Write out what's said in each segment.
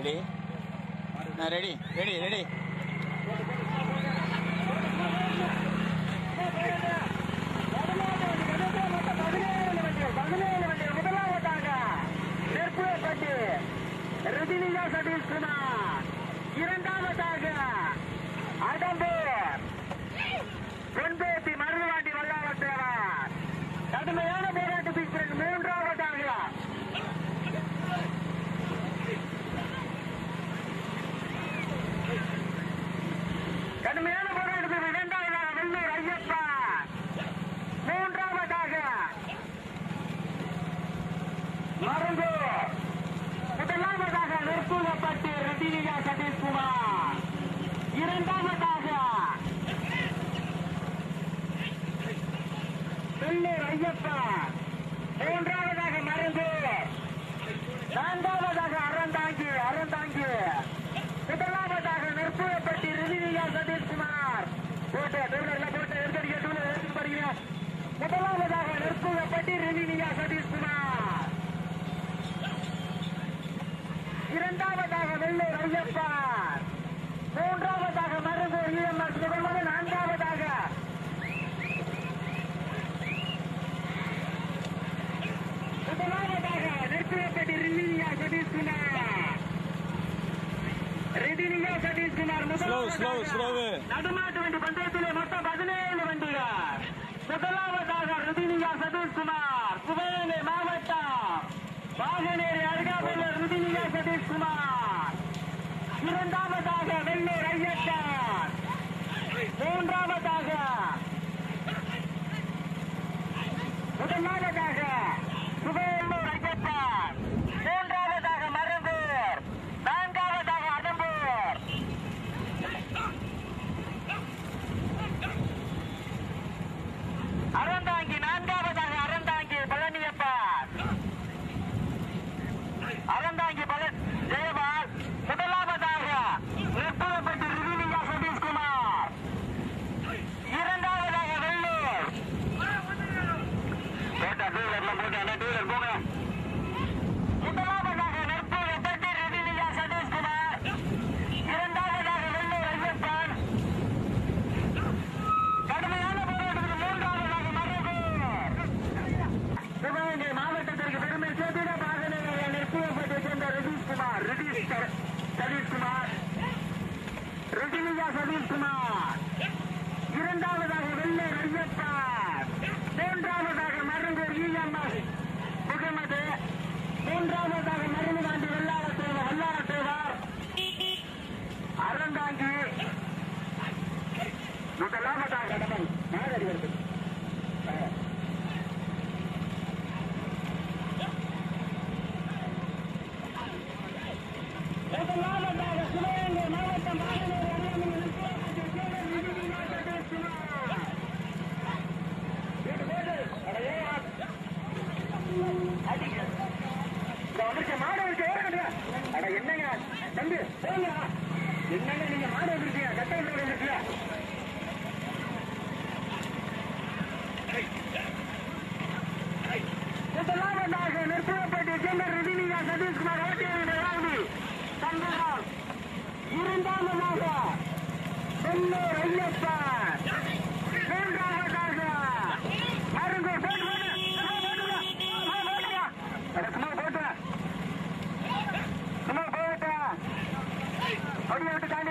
Ready ready ready ready ரஜினிகா சதீஷ் குமார் இரண்டாவதாக அடம்பூர் பொன்பேத்தி மருதுவாண்டி வல்லாளத்தேவர் கடுமையான போராட்டத்திற்கு பிறகு மூன்றாவதாக கடுமையான போராட்டத்தில் இரண்டாவதாக வெள்ளூர் ஐயப்பா மூன்றாவதாக மருது முதலாவதாக நெற்கூலப்பட்டு ரஜினிகா சதீஷ்குமார் இரண்டாவதாக வெள்ளூர் ஐயப்பா மூன்றாவதாக மருந்து நான்காவதாக அறந்தாங்கி அறந்தாங்கி முதலாவதாக நெற்புழப்பட்டி ரிதினியா சதீஷ்குமார் போட்டு டூலர்ல போட்டு எடுத்தடிக்க டூலர் எடுத்து படிக்கிறீங்க முதலாவதாக நெற்புழப்பட்டி ரிதினியா சதீஷ்குமார் இரண்டாவதாக வெள்ளூர் ஐயப்பா மூன்றாவதாக மருந்து இஎம்எஸ் முதல்வது நான்காவதாக முதலாவதாக நெற்புழப்பட்டி ரிதினியா Satishkumar ரெடினியா Satishkumar Slow, slow, slow. நடுமாட்டு வண்டி பந்தயத்திலே மொத்தம் பதினேழு வண்டிகள் முதலாவதாக ருதினியா சதீஷ்குமார் சிவகங்கை மாவட்டம் வாகனேரி அருகாமையில் ருதினியா சதீஷ்குமார் இரண்டாவதாக வெள்ளூர் ஐயப்பன் மூன்றாவதாக முதலாவதாக சுபவேலூர் ஐயப்பன் மூன்றாவதாக மருந்தூர் நான்காவதாக அடம்பூர் அறந்தாங்கி நான்காவதாக அறந்தாங்கி பழனியப்பன் அறந்தாங்கி பல ஜெயபால் முதலாவதாக நிர்பலப்பட்டு ரிவினியா சதீஷ்குமார் இரண்டாவதாக வெள்ளூர் போட்டா டூலர்ல போட்டா டூலர் போங்க முதலாவதாக நெற்புழப்பட்டு ரிவினியா சதீஷ்குமார் இரண்டாவதாக வெள்ளூர் ஐயப்பன் கடுமையான போராட்டத்தில் மூன்றாவதாக மருதூர் சிவகங்கை மாவட்டத்திற்கு பெருமை சேர்த்திட பாகனங்களை நெற்புழப்பட்டு சேர்ந்த ரிதீஷ்குமார் ரிதீஷ் சதீஷ்குமார் ரிதினியா சதீஷ்குமார் இரண்டாவதாக வெள்ளூர் ஐயப்பன் மூன்றாவதாக மருந்தூர் இஎம்எஸ் முகமது மூன்றாவதாக மருந்துகாண்டி வெள்ளாளத்தேவர் வெள்ளாளத்தேவர் அறந்தாங்கி முதலாவதாக கடமை மாதிரி வருது முதலாவதாக சிவகங்கை மாவட்டம் பாகனூர் அருகாமையில் நிற்கப்பட்ட சேவல் விடுதி மாவட்ட சுமார் வீட்டு போடு அட ஏன் அடிக்க இந்த வந்துருச்சு மாடு இருக்கு ஏறக்கட்டியா அட என்னங்க தம்பி போங்க என்னங்க நீங்க மாடு வந்துருக்கீங்க கட்ட வந்துருக்கீங்க முதலாவதாக நிற்கப்பட்ட சேர்ந்த ரஜினிகா சதீஷ்குமார் ஓட்டியவர்கள் சந்தராம் இரண்டாவதாக வெள்ளூர் ஐயப்பன் மூன்றாவதாக மருங்கூர் போட்டு போட்டு சும்மா போட்டுங்க அட, சும்மா போட்டு சும்மா போட்டு அப்படியே விட்டு தாண்டி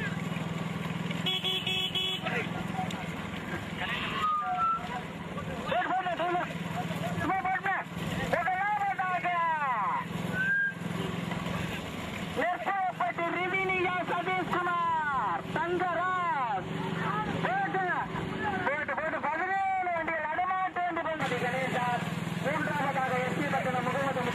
போட்டு போட்டு சொல்லு சும்மா போட்டு முதலாவதாக நெற்பப்பட்டு ரிவினியா சதீஷ்குமார் தங்கராஜ் போட்டு போட்டு போட்டு பதினேழு வண்டிகள் நடமாட்டு என்று கொண்டது கணேசா மூன்றாவதாக எஸ்பி பட்டணம் முகமது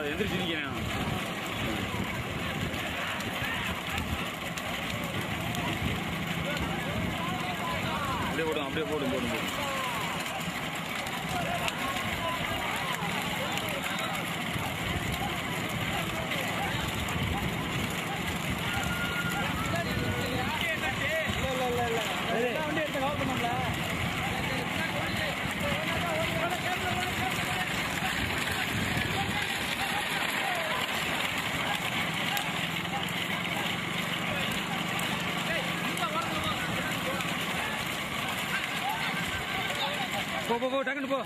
போடாது எந்திரிச்சு நிற்கிறேன் அப்படியே போடும் அப்படியே போடும் போடும் போடும் போ போ போ டக்குன்னு போ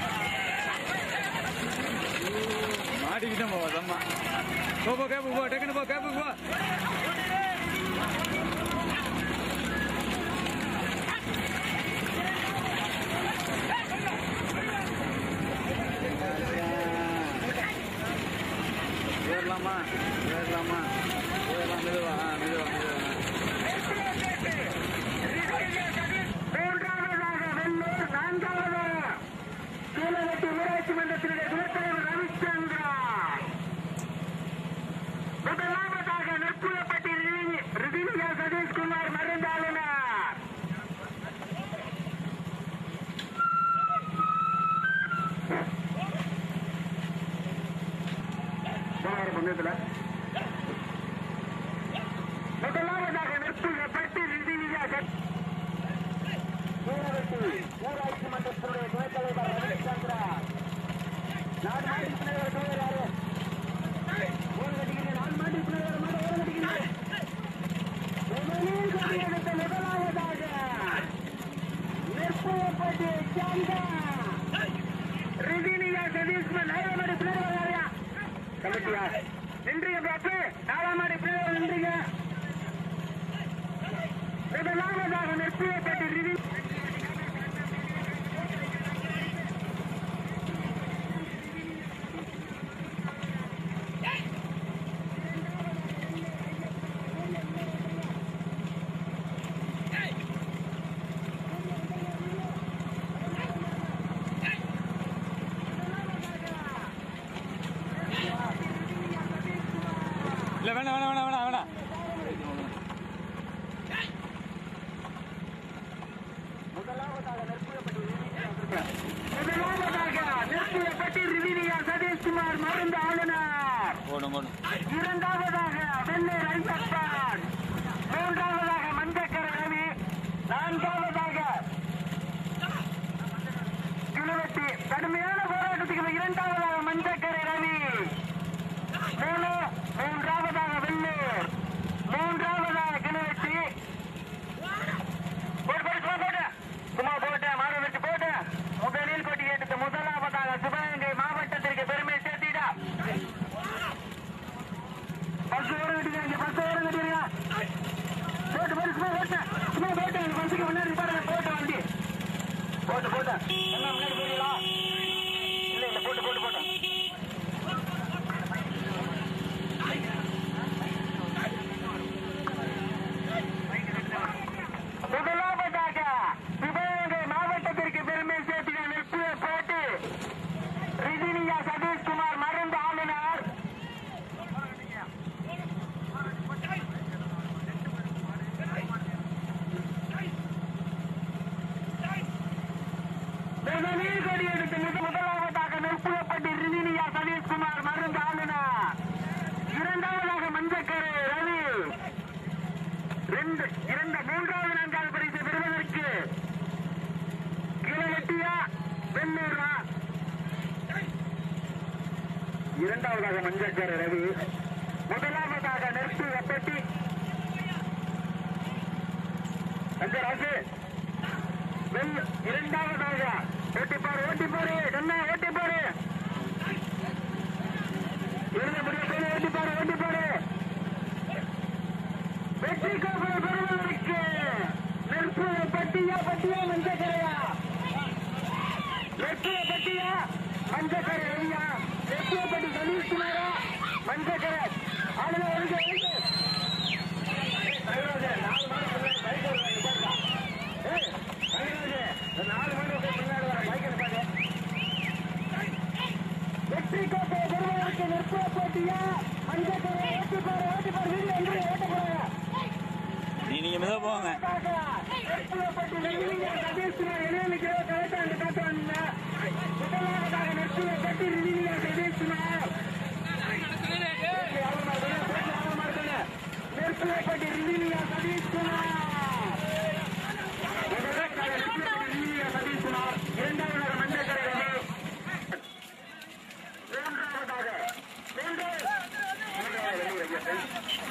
மாட்டிக்கிட்டேன் போ அம்மா போ போ கேப்பு போ டக்குன்னு போ கேப்பு போ ஏறலாமா ஏறலாமா ஏறலாம் மெதுவா ஆ மெதுவா மெதுவா மூன்றாவதாக வெள்ளூர் நான்காவது சூழலட்டி ஊராட்சி மன்றத்தினுடைய துணைத்தலைவர் ரவிச்சந்திரா முதலாவதாக நெற்புலப்பட்டி ரிதினியா சதீஷ்குமார் மருந்தாளுநர் பந்தயத்தில் முதலாவதாக நெற்புலப்பட்டி ரிதினியா ஊராட்சி ஊராட்சி மன்றத்தினுடைய துணைத் தலைவர் ரவிச்சந்திரா நாலு மாடி பிள்ளைகள் பேர் யாரு ஓரம் கட்டிக்கிறீங்க நாலு மாடி பிள்ளைகள் மாட ஓரம் கட்டிக்கிறீங்க முதலில் கையெழுத்த முதலாவதாக நெற்புவப்பட்டி சந்தா ரிதினியா சதீஷ்மன் நாலாம் மாடி பிள்ளைகள் யாரையா கமிட்டியா நின்றீங்க பாப்பு நாலாம் மாடி பிள்ளைகள் நின்றீங்க முதலாவதாக நெற்புவப்பட்டி ரிதி இல்ல வேணாம் வேணாம் வேணாம் வேணாம் வேணாம் முதலாவதாக நிறுத்தியப்பட்டி ரிவினியா சதீஷ்குமார் மருந்து ஆளுநர் போடும் போடும் இரண்டாவதாக வெள்ளூர் ஐயப்பன் மூன்றாவதாக மஞ்சக்கரை ரவி நான்காவதாக கிளவட்டி கடுமையான போராட்டத்துக்கு இரண்டாவதாக மஞ்சக்கரை ரவி மூணு மூன்றாவதாக வெள்ளூர் மூன்றாவதாக கிளவட்டி போட்டு போட்டு சும்மா போட்டு சும்மா போட்டு மாடு வச்சு போட்டு முதலில் கொட்டி எடுத்து முதலாவதாக சிவகங்கை மாவட்டத்திற்கு பெருமை சேர்த்திடா பஸ் ஓரம் கட்டிடுங்க பஸ் ஓரம் கட்டிடுங்க போட்டு போட்டு சும்மா போட்டு சும்மா போட்டு அந்த பஸ்ஸுக்கு முன்னாடி பாருங்க போட்டு வண்டி போட்டு போட்டு என்ன முன்னாடி போறீங்களா இல்ல இல்ல போட்டு போட்டு போட்டு முதலாவதாக சிவகங்கை மாவட்டத்திற்கு பெருமை சேர்த்தின வெற்றிய போட்டு ரிதினியா சதீஷ்குமார் மருந்து ஆளுநர் முதலில் கொடியெடுத்து மிக முதலாவதாக நெற்புலப்பட்டி ரிதினியா சதீஷ்குமார் மருந்து ஆளுநர் இரண்டாவதாக மஞ்சக்கரை ரவி ரெண்டு இரண்டு மூன்றாவது நான்காவது பரிசு பெறுவதற்கு கிளவெட்டியா வெள்ளூரா இரண்டாவதாக மஞ்சக்கரை ரவி முதலாவதாக நெருப்பு வெப்பட்டி ராசு வெள் இரண்டாவதாக ஓட்டிப்பாரு ஓட்டிப்பாரு என்ன ஓட்டிப்பாரு இருந்தபடியே போய் ஓட்டிப்பாரு ஓட்டிப்பாரு வெற்றி கோப்பை பெறுவதற்கு நெருப்பு பட்டியா பட்டியா மஞ்சக்கரையா வெற்றிய பட்டியா மஞ்சக்கரை ஐயா வெற்றிய பட்டி சதீஷ்குமாரா மஞ்சக்கரை அதுல ஒழுங்கு ஒழுங்கு நாலு மாடு பின்னாடி பைக் வருவாங்க பாருங்க ஏய் பையனாஜே, இந்த நாலு மாடு பின்னாடி வர பைக்கில் பாரு வெற்றி கோப்பை பெறுவதற்கு போங்க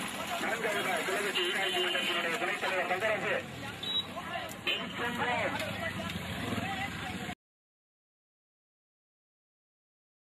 நான்காவதாக குலகத்தி ஈராய்ச்சி மன்றத்தினுடைய துணைத் தலைவர் தங்கராஜு